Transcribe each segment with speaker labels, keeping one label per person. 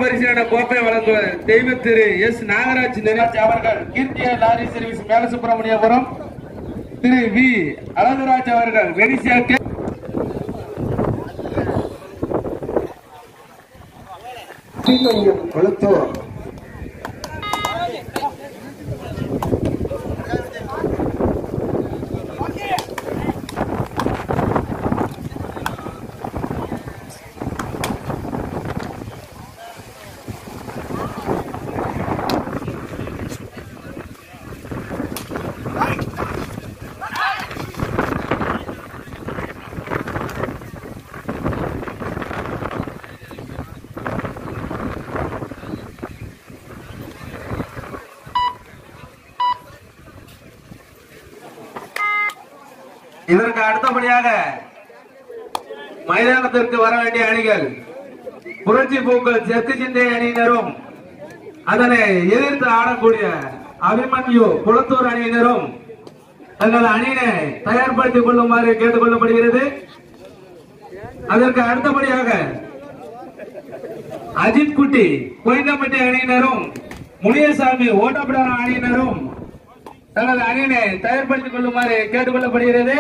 Speaker 1: பரிசான கோப்பை வழங்குவர் தெய்வ திரு எஸ் நாகராஜ் நிராஜ் அவர்கள் Keerthiya lorry service Melasubramaniapuram Thiru V Azhaguraj அவர்கள் வெடிசியா
Speaker 2: கொளுத்தூர்
Speaker 1: இதற்கு அடுத்தபடியாக மைதானத்திற்கு வர வேண்டிய அணிகள் புரட்சி பூக்கள் செக்கு சிந்தை அணியினரும் அதனை எதிர்த்து ஆடக்கூடிய அபிமன்யு குளத்தூர் அணியினரும் தங்கள் அணியினை தயார்படுத்திக் கொள்ளுமாறு கேட்டுக் கொள்ளப்படுகிறது அதற்கு அடுத்தபடியாக அஜித் குட்டி கோயந்தம்பட்டி அணியினரும் முனியசாமி ஓட்டப்படாத அணியினரும் தங்கள் அணியினை தயார்படுத்திக் கொள்ளுமாறு கேட்டுக் கொள்ளப்படுகிறது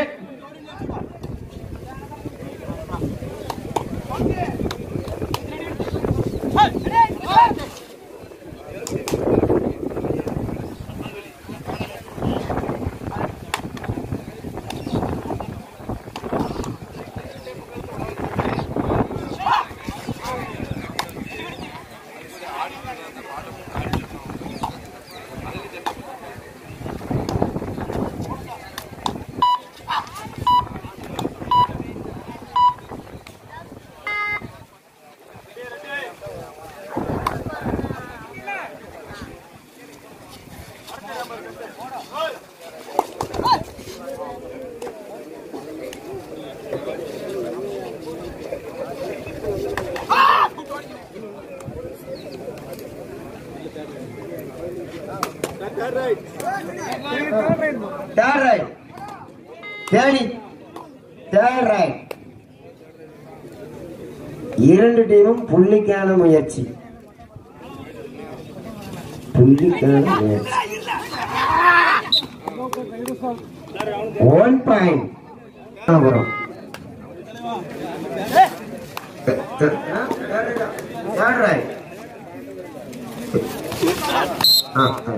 Speaker 2: third raid Theni third raid இரண்டு டீமும் புள்ளிக்கான முயற்சி புள்ளிக்கான முயற்சி ஒன் பாயிண்ட் வரும் தேர்ட் ரைட் ஆ ஆ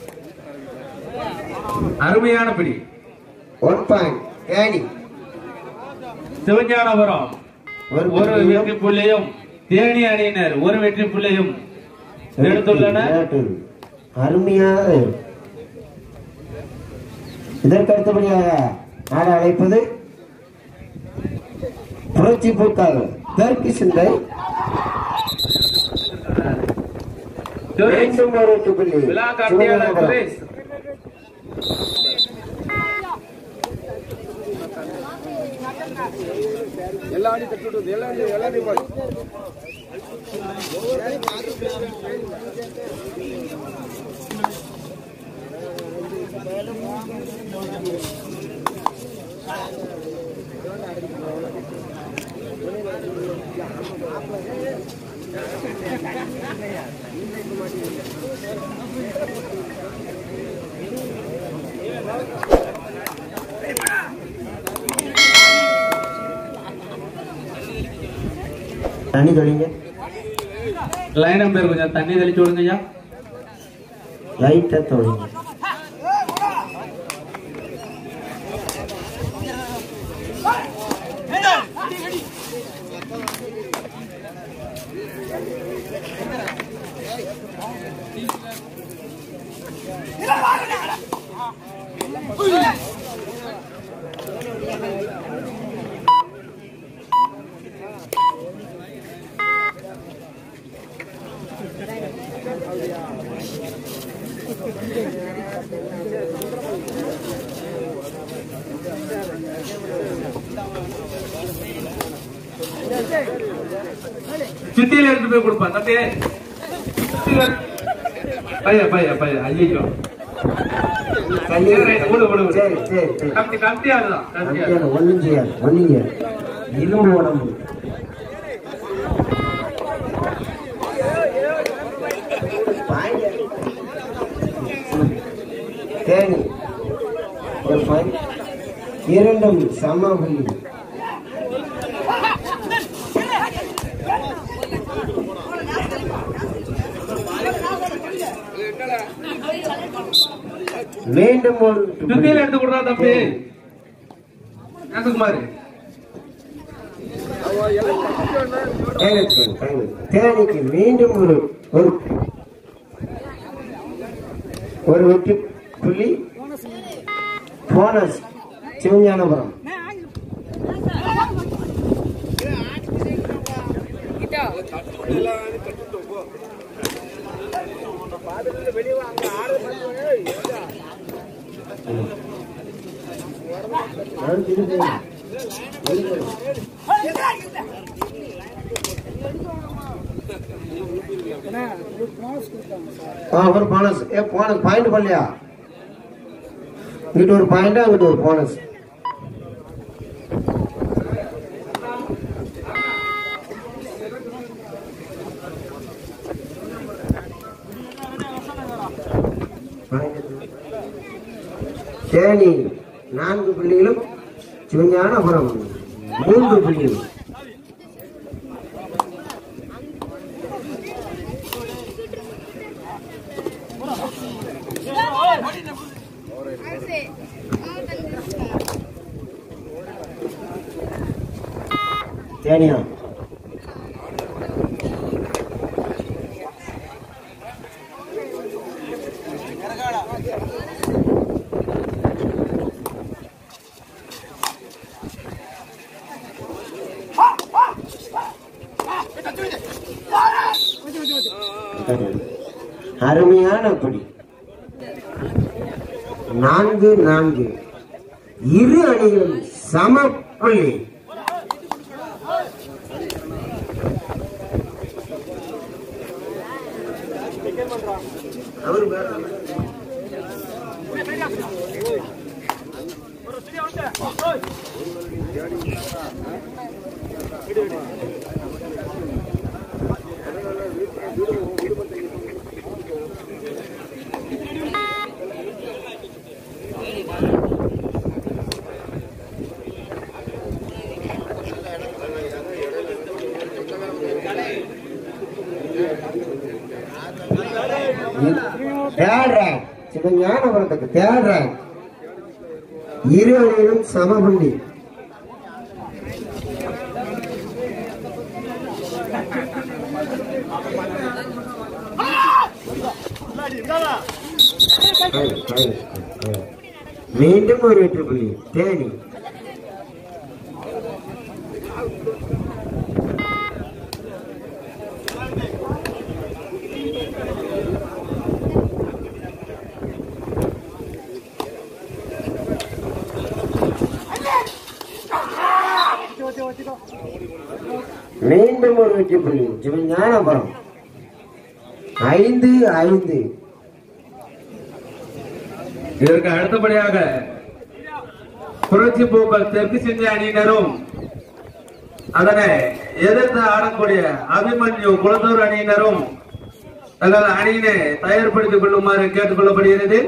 Speaker 1: அருமையான பிடி
Speaker 2: ஒன் பாயிண்ட் தேனி
Speaker 1: சிவஞானபுரம்
Speaker 2: ஒரு
Speaker 1: ஒரு வெற்றி புள்ளியும் தேனி அணியினர் ஒரு வெற்றி புள்ளியும் எடுத்துள்ளனர்
Speaker 2: விளையாட்டு அருமையாக இருக்கும். இதற்கு அடுத்தபடியாக ஆட அழைப்பது புரட்சி பூக்கால் தெற்கு சிந்தை
Speaker 1: சுரேஷ்,
Speaker 2: மீண்டும் ஒரு எட்டு புள்ளி
Speaker 1: விழா கார்த்தியாளர்
Speaker 2: சிவகங்கை.
Speaker 1: சுரேஷ்
Speaker 2: தண்ணி தொழிங்க
Speaker 1: லைன் நம்பர் கொஞ்சம் தண்ணி தெளிச்சு விடுங்க ஐயா
Speaker 2: லைட்டா தொழிங்க
Speaker 1: சுத்தியில எடுத்து போய் கொடுப்பா தம்பி சுத்தியில பைய பைய பைய ஐயோ
Speaker 2: கையை
Speaker 1: விடு, விடு, விடு.
Speaker 2: சரி சரி சரி
Speaker 1: கம்பி கம்பியாடுதான் கம்பியாடு
Speaker 2: அங்கேயான ஒண்ணும் செய்யாது ஒண்ணும் செய்யாது இரும்பு உடம்பு தேனி ஒரு பாயிண்ட் இரண்டும் சம புள்ளி மீண்டும் ஒரு
Speaker 1: சுத்தியில எடுத்து கொடுறா தம்பி நேசகுமார்
Speaker 2: தேனிக்கு தேனிக்கு மீண்டும் ஒரு ஒரு ஒரு வெற்றி புள்ளி போனஸ் சிவஞானபுரம் ஆ ஒரு போனஸ் ஏ போனஸ் பாயிண்ட் பண்ணலையா இங்கிட்ட ஒரு பாயிண்ட் அங்கிட்ட ஒரு போனஸ் தேனி நான்கு புள்ளிகளும் சிவஞானபுரம் மூன்று புள்ளிகளும் தேனியா அருமையான படி நான்கு நான்கு இரு அணிகளும் சம புள்ளி அவர் வேற- தேர்ட் ரேங்க் சிவஞானபுரத்துக்கு தேர்ட் ரேங்க் இரு அணிகளும் சம புள்ளி மீண்டும் ஒரு வெற்றி புள்ளி தேனி மீண்டும் ஒரு வெற்றி புள்ளி சிவஞானபுரம் ஐந்து ஐந்து
Speaker 1: இதற்கு அடுத்தபடியாக புரட்சி பூக்கள் தெற்கு சிந்தி அணியினரும் அதனை எதிர்த்து ஆடக்கூடிய அபிமன்யு குளத்தூர் அணியினரும் தங்கள் அணியினை தயார்படுத்திக் கொள்ளுமாறு கேட்டுக் கொள்ளப்படுகிறது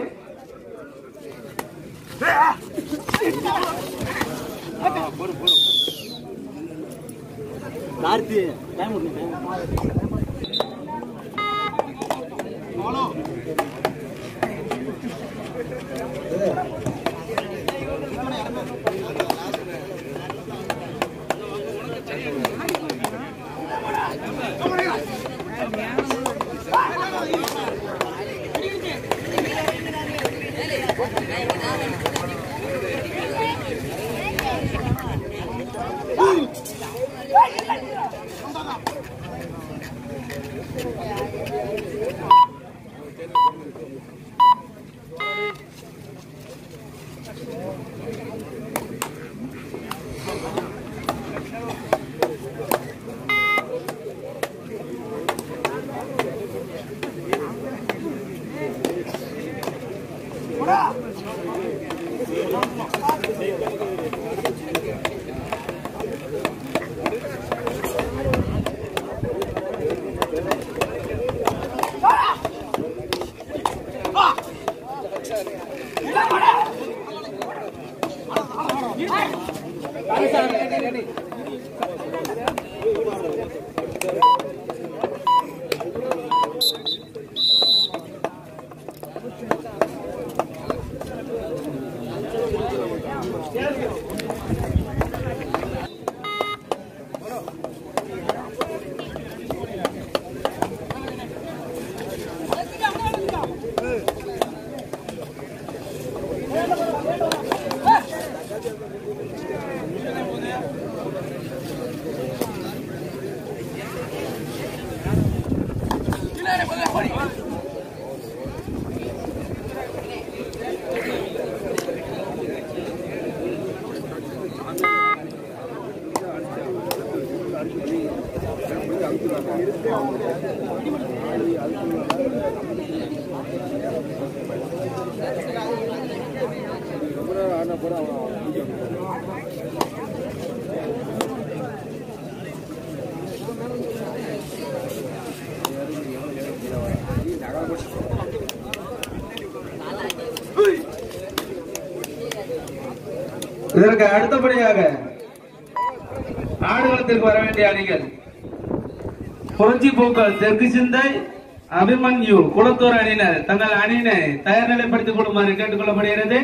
Speaker 1: இதற்கு அடுத்தபடியாக ஆடுகளத்திற்கு வர வேண்டிய அணிகள் புரட்சி பூக்கள் தெற்கு சிந்தை அபிமன்யு குளத்தூர் அணியினர் தங்கள் அணியினை தயார் நிலைப்படுத்திக் கொள்ளுமாறு கேட்டுக் கொள்ளப்படுகிறது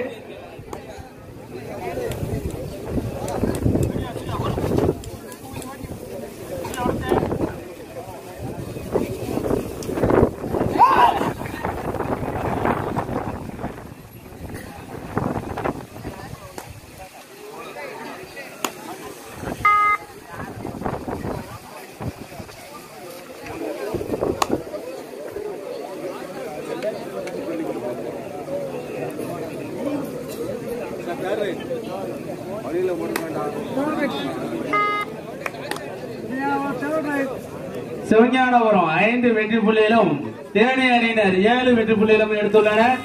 Speaker 1: சிவஞானபுரம் ஐந்து வெற்றி புள்ளியிலும் தேனி அணியினர் ஏழு வெற்றி புள்ளியிலும் எடுத்துள்ளனர்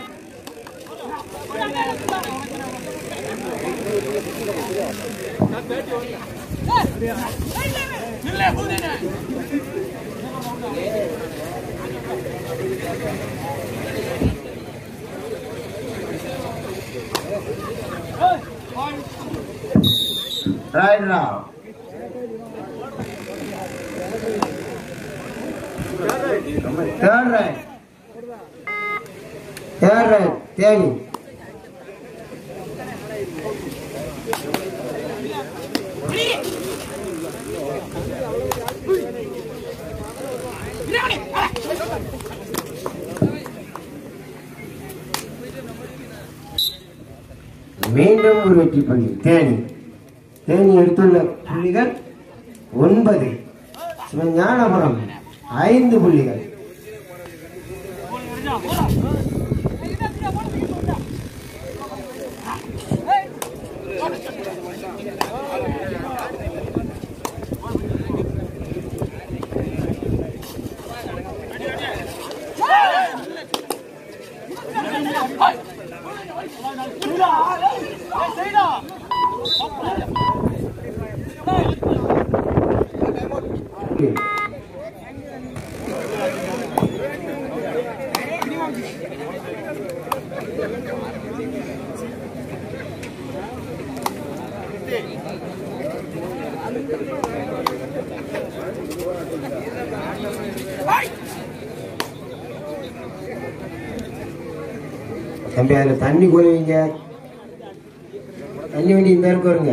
Speaker 2: Right now. Third right. Third right. Danny. மீண்டும் ஒரு வெற்றி புள்ளி தேனி தேனி எடுத்துள்ள புள்ளிகள் ஒன்பது சிவஞானபுரம் ஐந்து புள்ளிகள் தம்பி அதில் தண்ணி கொழுவீங்க தண்ணி வண்டி இந்த இருக்கு வருங்க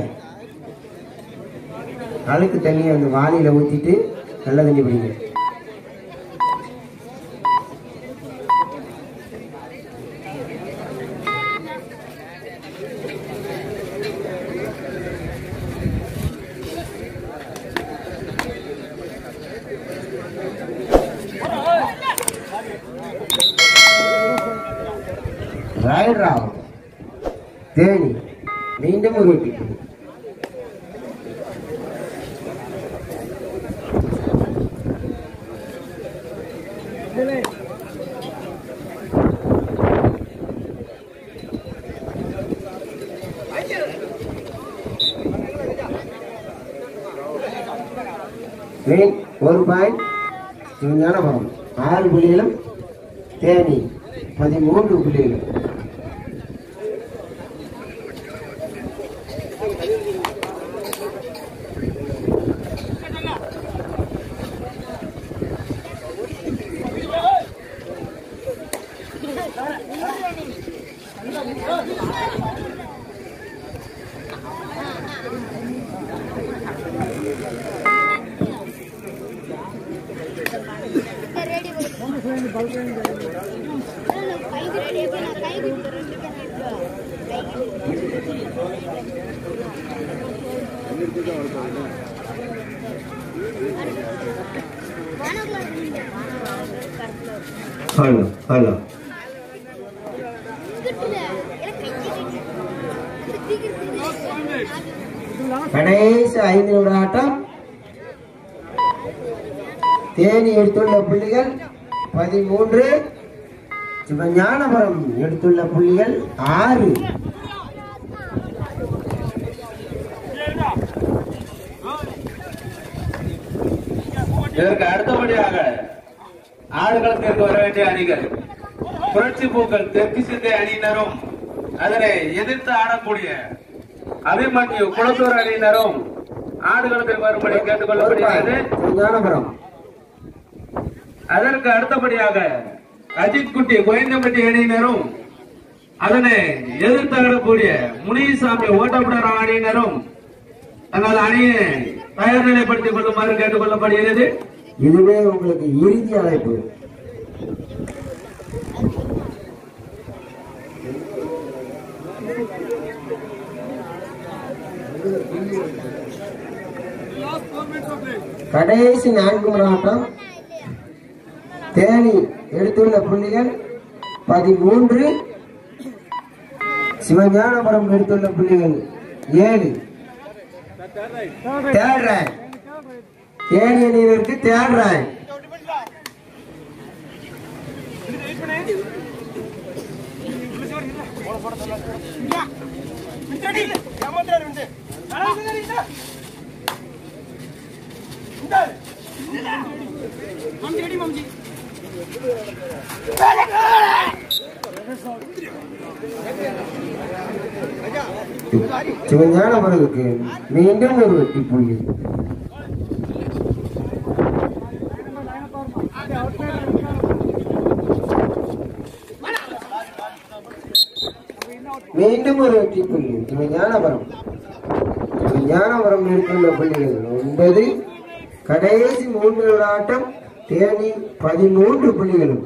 Speaker 2: அழுக்கு தண்ணியை அந்த வாளியில ஊத்திட்டு நல்ல தண்ணி பிடிங்க ராயல் ராவ் தேனி மீண்டும் ஒரு வெற்றி புள்ளி. மீன் ஒரு பாயிண்ட் ஞானபுரம் ஆறு புள்ளிகளும் தேனி பதிமூன்று புள்ளிகளும்
Speaker 3: ரெடி கை ரெடி நான் கை ரெண்டு
Speaker 2: ஹலோ ஹலோ கடைசி ஐந்து நிமிட ஆட்டம் தேனி எடுத்துள்ள புள்ளிகள் பதிமூன்று சிவஞானபுரம் எடுத்துள்ள புள்ளிகள் ஆறு
Speaker 1: இதற்கு அடுத்தபடியாக ஆடுகளத்திற்கு வர வேண்டிய அணிகள் புரட்சி பூக்கள் தெற்கு சிந்தை அணியினரும் அதனை எதிர்த்து ஆடக்கூடிய அபிமன்யு குளத்தூர் அணியினரும் ஆடுகளத்திற்கு வரும்படி கேட்டுக்கொள்ளப்படுகிறது
Speaker 2: ஞானபுரம்
Speaker 1: அதற்கு அடுத்தபடியாக அஜித் குட்டி கோயந்தம்பட்டி அணியினரும் அதனை எதிர்த்தாடக்கூடிய முனிசாமி ஓட்டப்படர் அணியினரும் தங்கள் அணியை தயார் நிலைப்படுத்திக் கொள்ளுமாறு கேட்டுக்கொள்ளப்படுகிறது
Speaker 2: இதுவே உங்களுக்கு இறுதி அழைப்பு கடைசி நான்கு மணி ஆட்டம் தேனி எடுத்துள்ள புள்ளிகள் பதிமூன்று சிவஞானபுரம் எடுத்துள்ள புள்ளிகள் ஏழு தேர்ட் ரேங்க் தேனி அணியினருக்கு தேர்ட் ரேங்க் சிவஞானபுரத்துக்கு மீண்டும் ஒரு வெற்றி புள்ளி மீண்டும் ஒரு வெற்றி புள்ளி சிவஞானபுரம் சிவஞானபுரம் எடுத்துள்ள புள்ளிகள் ஒன்பது கடைசி மூன்று ஆட்டம் தேனி பதிமூன்று புள்ளிகளும்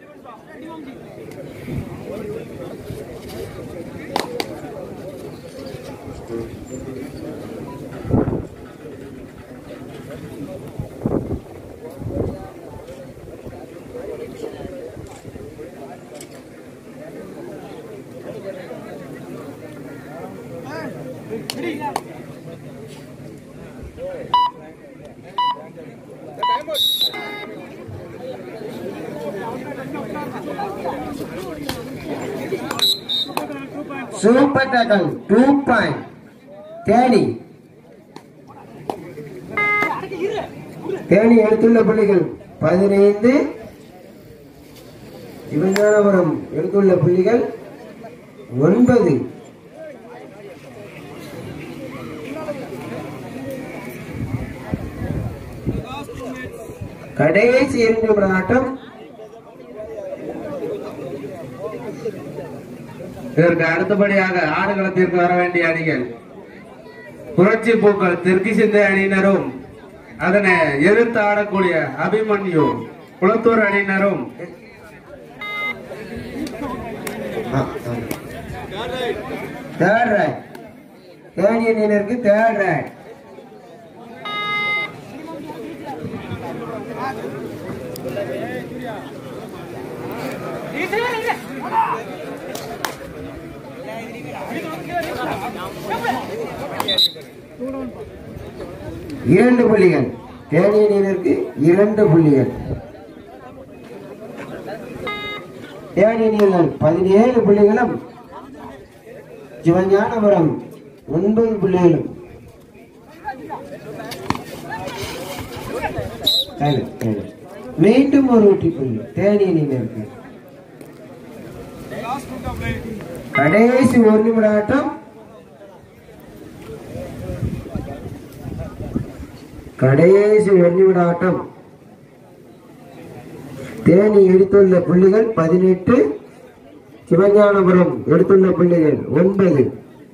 Speaker 2: super tackle two point Theni Theni எடுத்துள்ள புள்ளிகள் பதினைந்து சிவஞானபுரம் எடுத்துள்ள புள்ளிகள் ஒன்பது கடைசி இரண்டு நிமிட ஆட்டம்
Speaker 1: இதற்கு அடுத்தபடியாக ஆடுகளத்திற்கு வர வேண்டிய அணிகள் புரட்சி பூக்கள் தெற்கு சிந்தை அணியினரும் அதனை எதிர்த்து ஆடக்கூடிய அபிமன்யு குளத்தூர் அணியினரும்
Speaker 2: தேர்ட் ரேங்க் தேனி அணியினருக்கு தேர்ட் ரேங்க் இரண்டு புள்ளிகள் தேனி அணியினருக்கு இரண்டு புள்ளிகள் தேனி அணியினர் பதினேழு புள்ளிகளும் சிவஞானபுரம் ஒன்பது புள்ளிகளும் சரி, சரி. மீண்டும் ஒரு வெற்றி புள்ளி தேனி அணியினருக்கு கடைசி ஒரு நிமிட ஆட்டம் கடைசி ஒரு நிமிட ஆட்டம் தேனி எடுத்துள்ள புள்ளிகள் பதினெட்டு சிவஞானபுரம் எடுத்துள்ள புள்ளிகள் ஒன்பது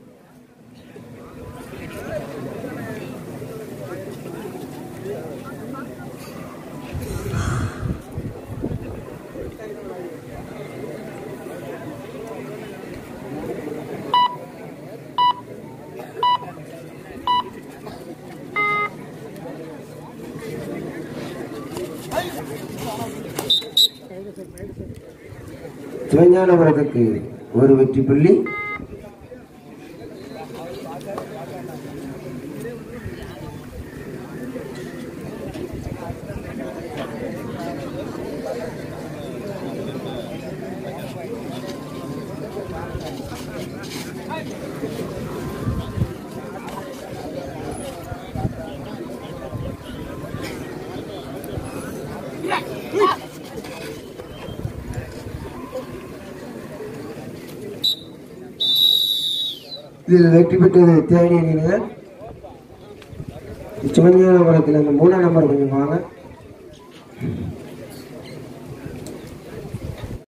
Speaker 2: சிவஞானபுரத்துக்கு ஒரு வெற்றி புள்ளி இதில் வெற்றி பெற்றது தேனி அணியினர் சிவஞானபுரத்தில் அந்த மூணாம் நம்பர் கொஞ்சம் வாங்க